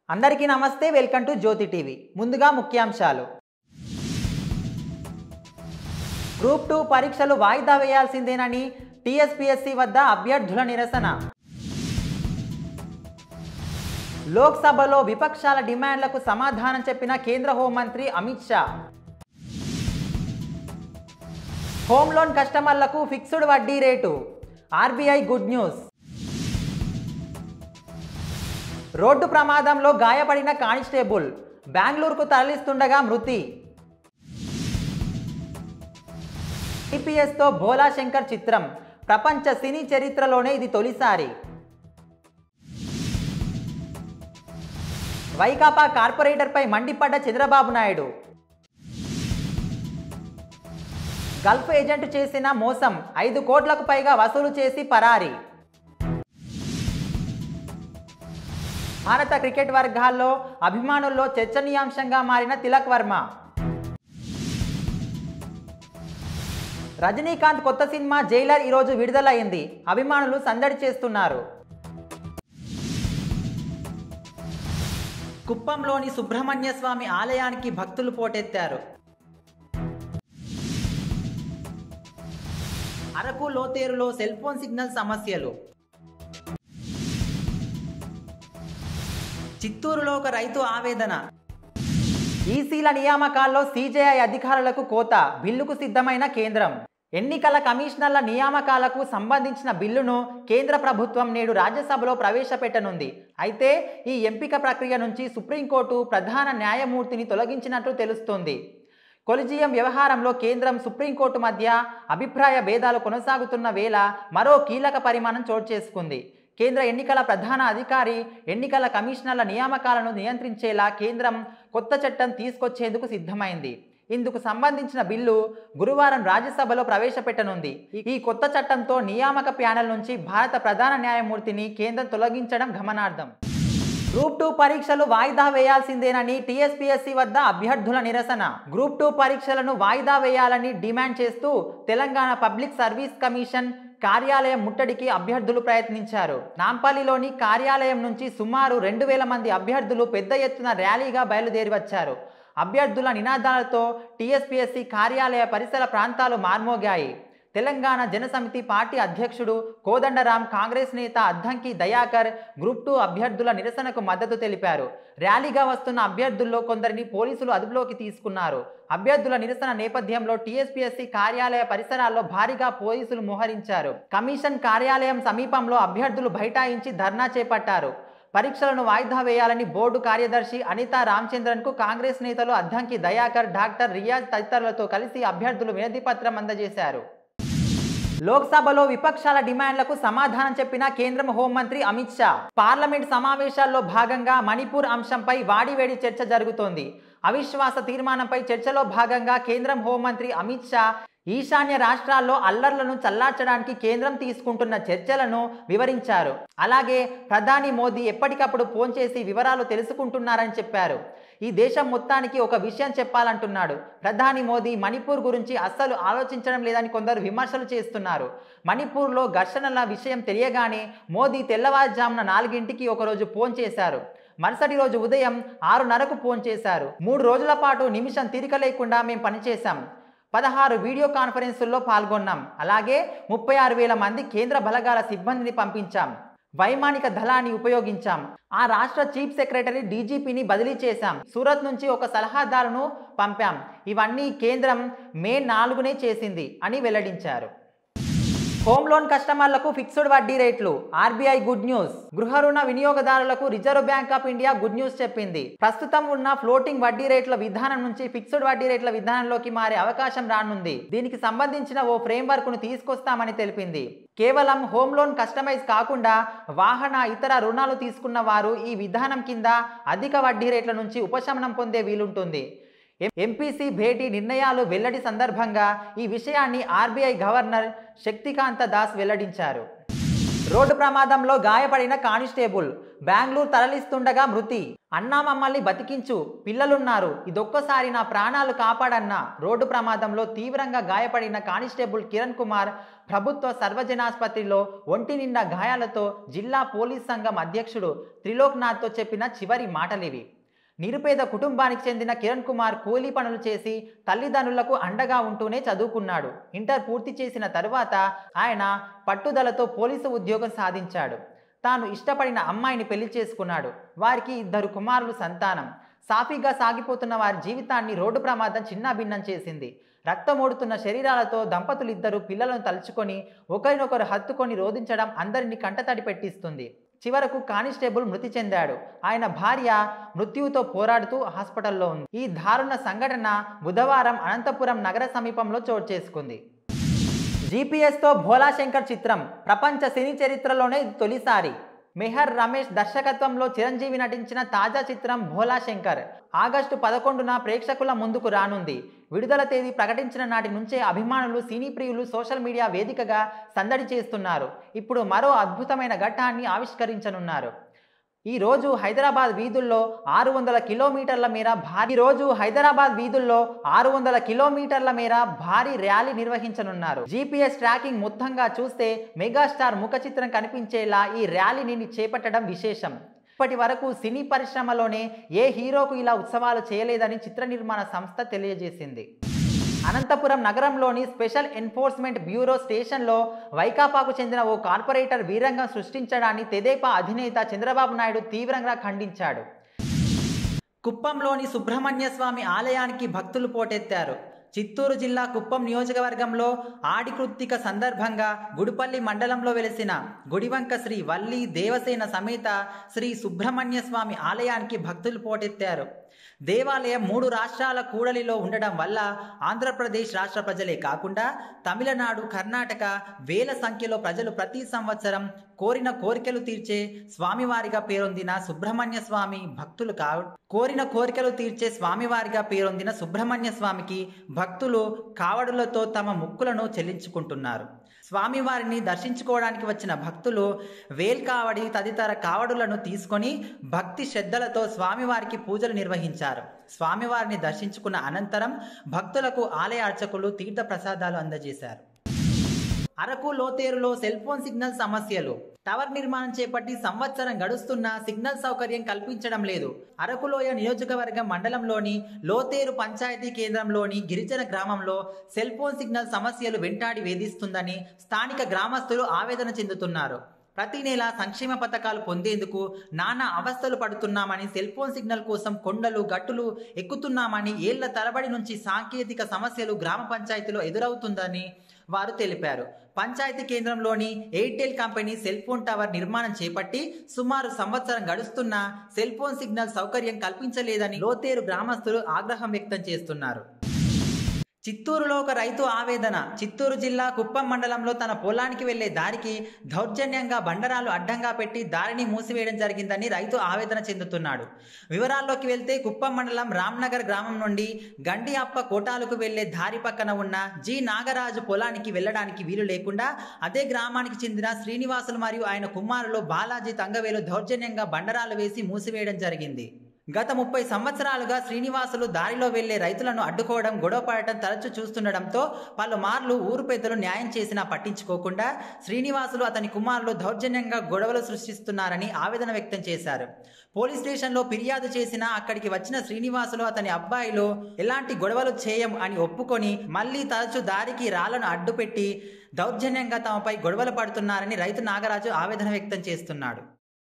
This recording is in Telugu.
అందరికీ నమస్తే వెల్కమ్ టు జ్యోతి టీవీ ముందుగా ముఖ్యాంశాలు గ్రూప్ టూ పరీక్షలు వాయిదా వేయాల్సిందేనని టీఎస్పీఎస్సీ వద్ద అభ్యర్థుల నిరసన లోక్సభలో విపక్షాల డిమాండ్లకు సమాధానం చెప్పిన కేంద్ర హోంమంత్రి అమిత్ షా హోమ్ లోన్ కస్టమర్లకు ఫిక్స్డ్ వడ్డీ rate RBI good news road ప్రమాదంలో గాయపడిన కానిస్టేబుల్ బెంగళూరుకు తరలిస్తుండగా మృతి టీపీఎస్తో భోలా శంకర్ చిత్రం ప్రపంచ సినీ చరిత్రలోనే ఇది తొలిసారి వైకాపా కార్పొరేటర్పై మండిపడ్డ చంద్రబాబు నాయుడు గల్ఫ్ ఏజెంట్ చేసిన మోసం ఐదు కోట్లకు పైగా వసూలు చేసి పరారి భారత క్రికెట్ వర్గాల్లో అభిమానుల్లో చర్చనీయాంశంగా మారిన తిలక్ వర్మ రజనీకాంత్ కొత్త సినిమా జైలర్ ఈరోజు విడుదలైంది అభిమానులు సందడి చేస్తున్నారు కుప్పంలోని సుబ్రహ్మణ్య స్వామి ఆలయానికి భక్తులు పోటెత్తారు అరకు లోతేరులో సెల్ ఫోన్ సిగ్నల్ సమస్యలు చిత్తూరులో ఒక రైతు ఆవేదన ఈసీల నియామకాల్లో సీజేఐ అధికారులకు కోత బిల్లుకు సిద్ధమైన కేంద్రం ఎన్నికల కమిషనర్ల నియామకాలకు సంబంధించిన బిల్లును కేంద్ర ప్రభుత్వం నేడు రాజ్యసభలో ప్రవేశపెట్టనుంది అయితే ఈ ఎంపిక ప్రక్రియ నుంచి సుప్రీంకోర్టు ప్రధాన న్యాయమూర్తిని తొలగించినట్లు తెలుస్తోంది కొలిజియం వ్యవహారంలో కేంద్రం సుప్రీంకోర్టు మధ్య అభిప్రాయ భేదాలు కొనసాగుతున్న వేళ మరో కీలక పరిమాణం చోటు చేసుకుంది కేంద్ర ఎన్నికల ప్రధాన అధికారి ఎన్నికల కమిషనర్ల నియామకాలను నియంత్రించేలా కేంద్రం కొత్త చట్టం తీసుకొచ్చేందుకు సిద్ధమైంది ఇందుకు సంబంధించిన బిల్లు గురువారం రాజ్యసభలో ప్రవేశపెట్టనుంది ఈ కొత్త చట్టంతో నియామక ప్యానెల్ నుంచి భారత ప్రధాన న్యాయమూర్తిని కేంద్రం తొలగించడం గమనార్థం గ్రూప్ టూ పరీక్షలు వాయిదా వేయాల్సిందేనని టీఎస్పీఎస్సీ వద్ద అభ్యర్థుల నిరసన గ్రూప్ టూ పరీక్షలను వాయిదా వేయాలని డిమాండ్ చేస్తూ తెలంగాణ పబ్లిక్ సర్వీస్ కమిషన్ కార్యాలయం ముట్టడికి అభ్యర్థులు ప్రయత్నించారు నాంపల్లిలోని కార్యాలయం నుంచి సుమారు రెండు వేల మంది అభ్యర్థులు పెద్ద ఎత్తున ర్యాలీగా బయలుదేరి వచ్చారు అభ్యర్థుల నినాదాలతో టీఎస్పీఎస్సీ కార్యాలయ పరిసర ప్రాంతాలు మార్మోగాయి తెలంగాణ జనసమితి పార్టీ అధ్యక్షుడు కోదండరాం కాంగ్రెస్ నేత అద్దంకి దయాకర్ గ్రూప్ టూ అభ్యర్థుల నిరసనకు మద్దతు తెలిపారు ర్యాలీగా వస్తున్న అభ్యర్థుల్లో కొందరిని పోలీసులు అదుపులోకి తీసుకున్నారు అభ్యర్థుల నిరసన నేపథ్యంలో టీఎస్పీఎస్సీ కార్యాలయ పరిసరాల్లో భారీగా పోలీసులు మోహరించారు కమిషన్ కార్యాలయం సమీపంలో అభ్యర్థులు బైఠాయించి ధర్నా చేపట్టారు పరీక్షలను వాయిదా వేయాలని బోర్డు కార్యదర్శి అనితా రామచంద్రన్కు కాంగ్రెస్ నేతలు అద్దంకి దయాకర్ డాక్టర్ రియాజ్ తదితరులతో కలిసి అభ్యర్థులు వినతిపత్రం అందజేశారు లోక్సభలో విపక్షాల డిమాండ్లకు సమాధానం చెప్పిన కేంద్ర హోంమంత్రి అమిత్ షా పార్లమెంట్ సమావేశాల్లో భాగంగా మణిపూర్ అంశంపై వాడివేడి చర్చ జరుగుతోంది అవిశ్వాస తీర్మానంపై చర్చలో భాగంగా కేంద్రం హోంమంత్రి అమిత్ షా ఈశాన్య రాష్ట్రాల్లో అల్లర్లను చల్లార్చడానికి కేంద్రం తీసుకుంటున్న చర్చలను వివరించారు అలాగే ప్రధాని మోదీ ఎప్పటికప్పుడు ఫోన్ చేసి వివరాలు తెలుసుకుంటున్నారని చెప్పారు ఈ దేశం మొత్తానికి ఒక విషయం చెప్పాలంటున్నాడు ప్రధాని మోదీ మణిపూర్ గురించి అస్సలు ఆలోచించడం లేదని కొందరు విమర్శలు చేస్తున్నారు మణిపూర్లో ఘర్షణల విషయం తెలియగానే మోదీ తెల్లవారుజామున నాలుగింటికి ఒకరోజు ఫోన్ చేశారు మరుసటి రోజు ఉదయం ఆరున్నరకు ఫోన్ చేశారు మూడు రోజుల పాటు నిమిషం తీరిక లేకుండా మేము పనిచేశాం పదహారు వీడియో కాన్ఫరెన్సుల్లో పాల్గొన్నాం అలాగే ముప్పై ఆరు వేల మంది కేంద్ర బలగాల సిబ్బందిని పంపించాం వైమానిక దళాన్ని ఉపయోగించాం ఆ రాష్ట్ర చీఫ్ సెక్రటరీ డీజీపీని బదిలీ చేశాం సూరత్ నుంచి ఒక సలహాదారును పంపాం ఇవన్నీ కేంద్రం మే నాలుగునే చేసింది అని వెల్లడించారు హోమ్ లోన్ కస్టమర్లకు ఫిక్స్డ్ వడ్డీ రేట్లు ఆర్బీఐ గుడ్ న్యూస్ గృహ రుణ వినియోగదారులకు Reserve Bank of India good news చెప్పింది ప్రస్తుతం ఉన్న ఫ్లోటింగ్ వడ్డీ రేట్ల విధానం నుంచి ఫిక్స్డ్ వడ్డీ రేట్ల విధానంలోకి మారే అవకాశం రానుంది దీనికి సంబంధించిన ఓ ఫ్రేమ్వర్క్ ను తీసుకొస్తామని తెలిపింది కేవలం హోమ్ లోన్ కస్టమైజ్ కాకుండా వాహన ఇతర రుణాలు తీసుకున్న వారు ఈ విధానం కింద అధిక వడ్డీ రేట్ల నుంచి ఉపశమనం పొందే వీలుంటుంది ఎంపీసీ భేటీ నిర్ణయాలు వెల్లడి సందర్భంగా ఈ విషయాన్ని ఆర్బీఐ గవర్నర్ శక్తికాంత దాస్ వెల్లడించారు రోడ్డు ప్రమాదంలో గాయపడిన కానిస్టేబుల్ బెంగళూరు తరలిస్తుండగా మృతి అన్నా మమ్మల్ని బతికించు పిల్లలున్నారు ఇదొక్కసారి నా ప్రాణాలు కాపాడన్న రోడ్డు ప్రమాదంలో తీవ్రంగా గాయపడిన కానిస్టేబుల్ కిరణ్ కుమార్ ప్రభుత్వ సర్వజనాసుపత్రిలో ఒంటి నిండా గాయాలతో జిల్లా పోలీస్ సంఘం అధ్యక్షుడు త్రిలోక్నాథ్తో చెప్పిన చివరి మాటలివి నిరుపేద కుటుంబానికి చెందిన కిరణ్ కుమార్ కూలీ పనులు చేసి తల్లిదండ్రులకు అండగా ఉంటూనే చదువుకున్నాడు ఇంటర్ పూర్తి చేసిన తరువాత ఆయన పట్టుదలతో పోలీసు ఉద్యోగం సాధించాడు తాను ఇష్టపడిన అమ్మాయిని పెళ్లి చేసుకున్నాడు వారికి ఇద్దరు కుమారులు సంతానం సాఫీగా సాగిపోతున్న వారి జీవితాన్ని రోడ్డు ప్రమాదం చిన్నాభిన్నం చేసింది రక్తమోడుతున్న శరీరాలతో దంపతులిద్దరూ పిల్లలను తలుచుకొని ఒకరినొకరు హత్తుకొని రోధించడం అందరినీ కంటతడి పెట్టిస్తుంది చివరకు కానిస్టేబుల్ మృతి చెందాడు ఆయన భార్య మృత్యువుతో పోరాడుతూ హాస్పిటల్లో ఉంది ఈ దారుణ సంఘటన బుధవారం అనంతపురం నగర సమీపంలో చోటు చేసుకుంది జీపీఎస్తో భోలాశంకర్ చిత్రం ప్రపంచ సినీ చరిత్రలోనే ఇది తొలిసారి మెహర్ రమేష్ దర్శకత్వంలో చిరంజీవి నటించిన తాజా చిత్రం భోలాశంకర్ ఆగస్టు పదకొండున ప్రేక్షకుల ముందుకు రానుంది విడుదల తేదీ ప్రకటించిన నాటి నుంచే అభిమానులు సినీ ప్రియులు సోషల్ మీడియా వేదికగా సందడి చేస్తున్నారు ఇప్పుడు మరో అద్భుతమైన ఘట్టాన్ని ఆవిష్కరించనున్నారు ఈ రోజు హైదరాబాద్ వీధుల్లో ఆరు వందల కిలోమీటర్ల మేర భారీ రోజు హైదరాబాద్ వీధుల్లో ఆరు వందల కిలోమీటర్ల మేర భారీ ర్యాలీ నిర్వహించనున్నారు జీపీఎస్ ట్రాకింగ్ మొత్తంగా చూస్తే మెగాస్టార్ ముఖ చిత్రం కనిపించేలా ఈ ర్యాలీని చేపట్టడం విశేషం ఇప్పటి వరకు సినీ పరిశ్రమలోనే ఏ హీరోకు ఇలా ఉత్సవాలు చేయలేదని చిత్ర నిర్మాణ సంస్థ తెలియజేసింది అనంతపురం నగరంలోని స్పెషల్ ఎన్ఫోర్స్మెంట్ బ్యూరో స్టేషన్లో వైకాపాకు చెందిన ఓ కార్పొరేటర్ వీరంగం సృష్టించడాన్ని తెదేపా అధినేత చంద్రబాబు నాయుడు తీవ్రంగా ఖండించాడు కుప్పంలోని సుబ్రహ్మణ్య స్వామి ఆలయానికి భక్తులు పోటెత్తారు చిత్తూరు జిల్లా కుప్పం నియోజకవర్గంలో ఆడికృత్తిక సందర్భంగా గుడిపల్లి మండలంలో వెలిసిన గుడివంక శ్రీ వల్లి దేవసేన సమేత శ్రీ సుబ్రహ్మణ్య స్వామి ఆలయానికి భక్తులు పోటెత్తారు దేవాలయం మూడు రాష్ట్రాల కూడలిలో ఉండడం వల్ల ఆంధ్రప్రదేశ్ రాష్ట్ర ప్రజలే కాకుండా తమిళనాడు కర్ణాటక వేల సంఖ్యలో ప్రజలు ప్రతి సంవత్సరం కోరిన కోరికలు తీర్చే స్వామివారిగా పేరొందిన సుబ్రహ్మణ్య స్వామి భక్తులు కా కోరిన కోరికలు తీర్చే స్వామివారిగా పేరొందిన సుబ్రహ్మణ్య స్వామికి భక్తులు కావడులతో తమ ముక్కులను చెల్లించుకుంటున్నారు స్వామివారిని దర్శించుకోవడానికి వచ్చిన భక్తులు వేల్కావడి తదితర కావడులను తీసుకొని భక్తి శ్రద్ధలతో స్వామివారికి పూజలు నిర్వహించారు స్వామివారిని దర్శించుకున్న అనంతరం భక్తులకు ఆలయ అర్చకులు తీర్థ ప్రసాదాలు అందజేశారు అరకు లోతేరులో సెల్ ఫోన్ సిగ్నల్ సమస్యలు టవర్ నిర్మాణం చేపట్టి సంవత్సరం గడుస్తున్నా సిగ్నల్ సౌకర్యం కల్పించడం లేదు అరకులోయ నియోజకవర్గం మండలంలోని లోతేరు పంచాయతీ కేంద్రంలోని గిరిజన గ్రామంలో సెల్ ఫోన్ సిగ్నల్ సమస్యలు వెంటాడి వేధిస్తుందని స్థానిక గ్రామస్తులు ఆవేదన చెందుతున్నారు ప్రతి నెల సంక్షేమ పథకాలు పొందేందుకు నానా అవస్థలు పడుతున్నామని సెల్ ఫోన్ సిగ్నల్ కోసం కొండలు గట్టులు ఎక్కుతున్నామని ఏళ్ల తరబడి నుంచి సాంకేతిక సమస్యలు గ్రామ పంచాయతీలో ఎదురవుతుందని వారు తెలిపారు పంచాయతీ కేంద్రంలోని Airtel company cell phone tower నిర్మాణం చేపట్టి సుమారు సంవత్సరం గడుస్తున్నా సెల్ ఫోన్ సిగ్నల్ సౌకర్యం కల్పించలేదని లోతేరు గ్రామస్తులు ఆగ్రహం వ్యక్తం చేస్తున్నారు చిత్తూరులో ఒక రైతు ఆవేదన చిత్తూరు జిల్లా కుప్పం మండలంలో తన పొలానికి వెళ్లే దారికి దౌర్జన్యంగా బండరాలు అడ్డంగా పెట్టి దారిని మూసివేయడం జరిగిందని రైతు ఆవేదన చెందుతున్నాడు వివరాల్లోకి వెళ్తే కుప్పం మండలం రామ్నగర్ గ్రామం నుండి గండి అప్ప కోటాలకు వెళ్లే దారి పక్కన ఉన్న జి నాగరాజు పొలానికి వెళ్లడానికి వీలు లేకుండా అదే గ్రామానికి చెందిన శ్రీనివాసులు మరియు ఆయన కుమారులు బాలాజీ తంగవేలు దౌర్జన్యంగా బండరాలు వేసి మూసివేయడం జరిగింది గత ముప్పై సంవత్సరాలుగా శ్రీనివాసులు దారిలో వెళ్లే రైతులను అడ్డుకోవడం గొడవ పడటం తరచూ చూస్తుండడంతో పలుమార్లు ఊరు పెద్దలు న్యాయం చేసినా పట్టించుకోకుండా శ్రీనివాసులు అతని కుమారులు దౌర్జన్యంగా గొడవలు సృష్టిస్తున్నారని ఆవేదన వ్యక్తం చేశారు పోలీస్ స్టేషన్లో ఫిర్యాదు చేసినా అక్కడికి వచ్చిన శ్రీనివాసులు అతని అబ్బాయిలు ఎలాంటి గొడవలు చేయం అని ఒప్పుకొని మళ్ళీ తరచూ దారికి రాళ్లను అడ్డుపెట్టి దౌర్జన్యంగా తమపై గొడవలు పడుతున్నారని రైతు నాగరాజు ఆవేదన వ్యక్తం చేస్తున్నాడు